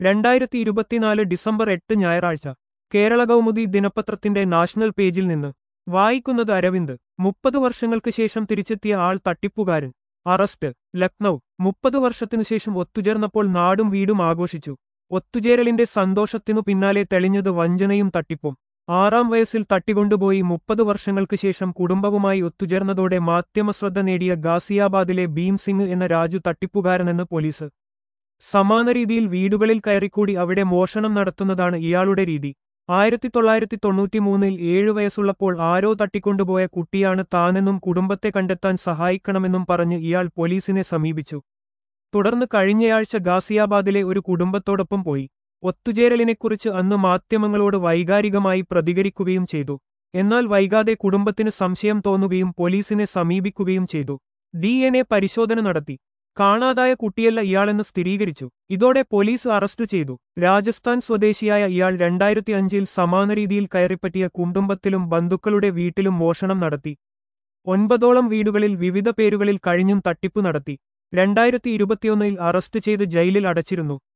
രണ്ടായിരത്തി ഇരുപത്തിനാല് ഡിസംബർ എട്ട് ഞായറാഴ്ച കേരള കൗമുദി ദിനപത്രത്തിന്റെ നാഷണൽ പേജിൽ നിന്ന് വായിക്കുന്നത് അരവിന്ദ് മുപ്പത് വർഷങ്ങൾക്ക് ശേഷം തിരിച്ചെത്തിയ ആൾ തട്ടിപ്പുകാരൻ അറസ്റ്റ് ലക്നൗ മുപ്പത് വർഷത്തിനുശേഷം ഒത്തുചേർന്നപ്പോൾ നാടും വീടും ആഘോഷിച്ചു ഒത്തുചേരലിന്റെ സന്തോഷത്തിനു പിന്നാലെ തെളിഞ്ഞത് വഞ്ചനയും തട്ടിപ്പും ആറാം വയസ്സിൽ തട്ടിക്കൊണ്ടുപോയി മുപ്പത് വർഷങ്ങൾക്ക് ശേഷം കുടുംബവുമായി ഒത്തുചേർന്നതോടെ മാധ്യമശ്രദ്ധ നേടിയ ഗാസിയാബാദിലെ ഭീം സിംഗ് എന്ന രാജു തട്ടിപ്പുകാരനെന്ന് പോലീസ് സമാന രീതിയിൽ വീടുകളിൽ കയറിക്കൂടി അവിടെ മോഷണം നടത്തുന്നതാണ് ഇയാളുടെ രീതി ആയിരത്തി തൊള്ളായിരത്തി തൊണ്ണൂറ്റിമൂന്നിൽ ഏഴു വയസ്സുള്ളപ്പോൾ ആരോ തട്ടിക്കൊണ്ടുപോയ കുട്ടിയാണ് താനെന്നും കുടുംബത്തെ കണ്ടെത്താൻ സഹായിക്കണമെന്നും പറഞ്ഞ് ഇയാൾ പോലീസിനെ സമീപിച്ചു തുടർന്ന് കഴിഞ്ഞയാഴ്ച ഗാസിയാബാദിലെ ഒരു കുടുംബത്തോടൊപ്പം പോയി ഒത്തുചേരലിനെക്കുറിച്ച് അന്ന് മാധ്യമങ്ങളോട് വൈകാരികമായി പ്രതികരിക്കുകയും ചെയ്തു എന്നാൽ വൈകാതെ കുടുംബത്തിന് സംശയം തോന്നുകയും പോലീസിനെ സമീപിക്കുകയും ചെയ്തു ഡി പരിശോധന നടത്തി കാണാതായ കുട്ടിയല്ല ഇയാളെന്ന് സ്ഥിരീകരിച്ചു ഇതോടെ പോലീസ് അറസ്റ്റ് ചെയ്തു രാജസ്ഥാൻ സ്വദേശിയായ ഇയാൾ രണ്ടായിരത്തി അഞ്ചിൽ സമാന രീതിയിൽ കയറിപ്പറ്റിയ കുടുംബത്തിലും ബന്ധുക്കളുടെ വീട്ടിലും മോഷണം നടത്തി ഒൻപതോളം വീടുകളിൽ വിവിധ പേരുകളിൽ കഴിഞ്ഞും തട്ടിപ്പ് നടത്തി രണ്ടായിരത്തി ഇരുപത്തിയൊന്നിൽ അറസ്റ്റ് ചെയ്ത് ജയിലിൽ അടച്ചിരുന്നു